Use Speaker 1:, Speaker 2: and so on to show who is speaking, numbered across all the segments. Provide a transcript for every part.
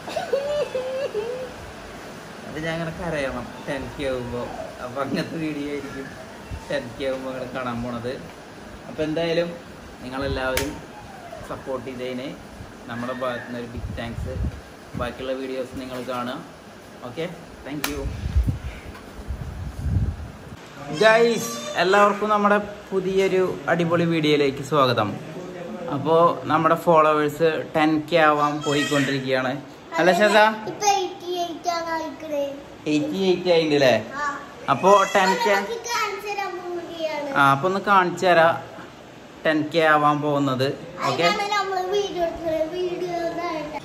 Speaker 1: അത് ഞാൻ അങ്ങനെ കരയണം ടെൻ കെ ആകുമ്പോൾ അപ്പോൾ അങ്ങനത്തെ വീഡിയോ ആയിരിക്കും ടെൻ കെ ആകുമ്പോൾ നിങ്ങൾ കാണാൻ പോണത് അപ്പോൾ എന്തായാലും നിങ്ങളെല്ലാവരും സപ്പോർട്ട് ചെയ്തതിന് നമ്മുടെ ഭാഗത്തു നിന്ന് ഒരു ബിഗ് താങ്ക്സ് ബാക്കിയുള്ള വീഡിയോസ് നിങ്ങൾ കാണുക ഓക്കെ താങ്ക് യു ഗൈസ് എല്ലാവർക്കും നമ്മുടെ പുതിയൊരു അടിപൊളി വീഡിയോയിലേക്ക് സ്വാഗതം അപ്പോൾ നമ്മുടെ ഫോളോവേഴ്സ് ടെൻ കെ ആവാൻ പോയിക്കൊണ്ടിരിക്കുകയാണ് അല്ല ശത
Speaker 2: ഇപ്പൊ 88 ആണ് ആയിക്കണേ.
Speaker 1: എയ്റ്റി എയ്റ്റ് ആയിട്ടുണ്ട് അല്ലേ
Speaker 2: ആ.
Speaker 1: അപ്പോൾ ടെൻ കെ
Speaker 2: അതൊക്കെ കാണിച്ചു തരാൻ പോവുകയാണ്.
Speaker 1: ആ അപ്പോൾ ഒന്ന് കാണിച്ചു തരാം ടെൻ കെ ആവാൻ പോകുന്നത് ഓക്കെ
Speaker 2: അതിനാണ് നമ്മള് വീഡിയോ എടുക്കുന്നത്. വീഡിയോ ഇതായിട്ട്.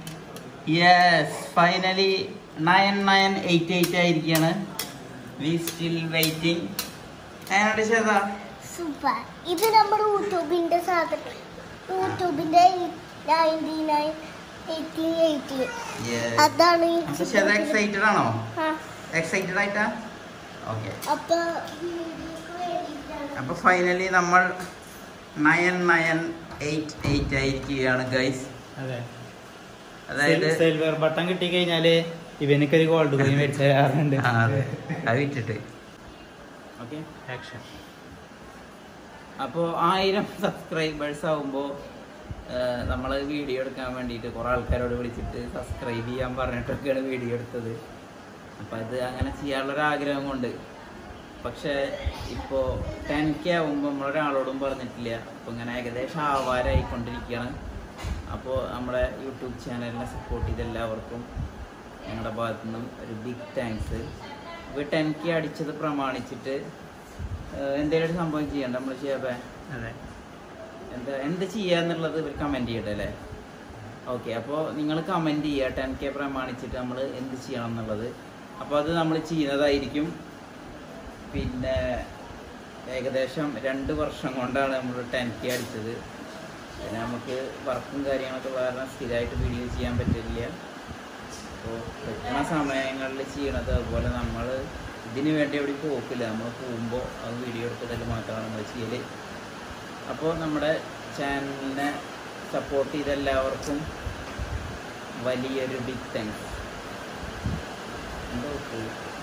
Speaker 1: Yes finally nine nine eight eight ആയിരിക്കുകയാണ് വി സ്റ്റിൽ വെയിറ്റിംഗ് അതിനോട് ശത
Speaker 2: സൂപ്പർ ഇത് നമ്മുടെ യൂട്യൂബിന്റെ സാധനം യൂട്യൂബിന്റെ നയൻറ്റി നയൻ എയ്റ്റി എയ്റ്റി അതാണ് ഈ
Speaker 1: അപ്പോൾ ശത എക്സൈറ്റഡ് ആണോ
Speaker 2: ആ.
Speaker 1: എക്സൈറ്റഡ് ആയിട്ടാ ഓക്കെ
Speaker 2: അപ്പൊ വീഡിയോക്ക് വേണ്ടിയിട്ടാണ്
Speaker 1: അപ്പൊ ഫൈനലി നമ്മൾ നയൻ നയൻ എയ്റ്റ് എയ്റ്റ് ആയിരിക്കുകയാണ് ഗൈസ്
Speaker 3: അതെ
Speaker 1: അതായത്
Speaker 3: സിൽവർ ബട്ടൺ കിട്ടി കഴിഞ്ഞാല് ഇവനക്ക് ഒരു ഗോൾഡ് കോയിൻ മേടിച്ചു തരാറുണ്ട്
Speaker 1: ആ, അതെ. അത് വിറ്റിട്ട് ഓക്കെ
Speaker 3: ആക്ഷൻ
Speaker 1: അപ്പോൾ ആയിരം സബ്സ്ക്രൈബേഴ്സ് ആകുമ്പോൾ നമ്മൾ വീഡിയോ എടുക്കാൻ വേണ്ടിയിട്ട് കുറേ ആൾക്കാരോട് വിളിച്ചിട്ട് സബ്സ്ക്രൈബ് ചെയ്യാൻ പറഞ്ഞിട്ടൊക്കെയാണ് വീഡിയോ എടുത്തത് അപ്പോൾ അത് അങ്ങനെ ചെയ്യാനുള്ളൊരു ആഗ്രഹം കൊണ്ട് പക്ഷേ ഇപ്പോൾ ടെൻ കെ ആകുമ്പോൾ നമ്മളൊരാളോടും പറഞ്ഞിട്ടില്ല അപ്പോൾ ഇങ്ങനെ ഏകദേശം ആവാരായിക്കൊണ്ടിരിക്കുകയാണ് അപ്പോൾ നമ്മുടെ യൂട്യൂബ് ചാനലിനെ സപ്പോർട്ട് ചെയ്ത എല്ലാവർക്കും ഞങ്ങളുടെ ഭാഗത്തു നിന്നും ഒരു ബിഗ് താങ്ക്സ് ഇപ്പോൾ ടെൻ കെ അടിച്ചത് പ്രമാണിച്ചിട്ട് എന്തെങ്കിലും ഒരു സംഭവം ചെയ്യണ്ട നമ്മൾ ചെയ്യാതെ
Speaker 3: അതെ
Speaker 1: എന്താ എന്ത് ചെയ്യാന്നുള്ളത് ഇവർ കമൻറ്റ് ചെയ്യട്ടെ അല്ലേ ഓക്കെ അപ്പോൾ നിങ്ങൾ കമൻറ്റ് ചെയ്യുക ടെൻ കെ പ്രമാണിച്ചിട്ട് നമ്മൾ എന്ത് ചെയ്യണം എന്നുള്ളത് അപ്പോൾ അത് നമ്മൾ ചെയ്യുന്നതായിരിക്കും പിന്നെ ഏകദേശം രണ്ട് വർഷം കൊണ്ടാണ് നമ്മൾ ടെൻ കെ അടിച്ചത് പിന്നെ നമുക്ക് വർക്കും കാര്യങ്ങളൊക്കെ കാരണം സ്ഥിരമായിട്ട് വീഡിയോ ചെയ്യാൻ പറ്റില്ല അപ്പോൾ പറ്റുന്ന സമയങ്ങളിൽ ചെയ്യണത് അതുപോലെ നമ്മൾ ഇതിന് വേണ്ടി എവിടെ പോക്കില്ല നമ്മൾ പോകുമ്പോൾ അത് വീഡിയോ എടുത്തതിൽ മാത്രമാണ് നമ്മൾ ചെയ്യൽ അപ്പോൾ നമ്മുടെ ചാനലിനെ സപ്പോർട്ട് ചെയ്ത എല്ലാവർക്കും വലിയൊരു ബിഗ് താങ്ക്സ് എന്തോ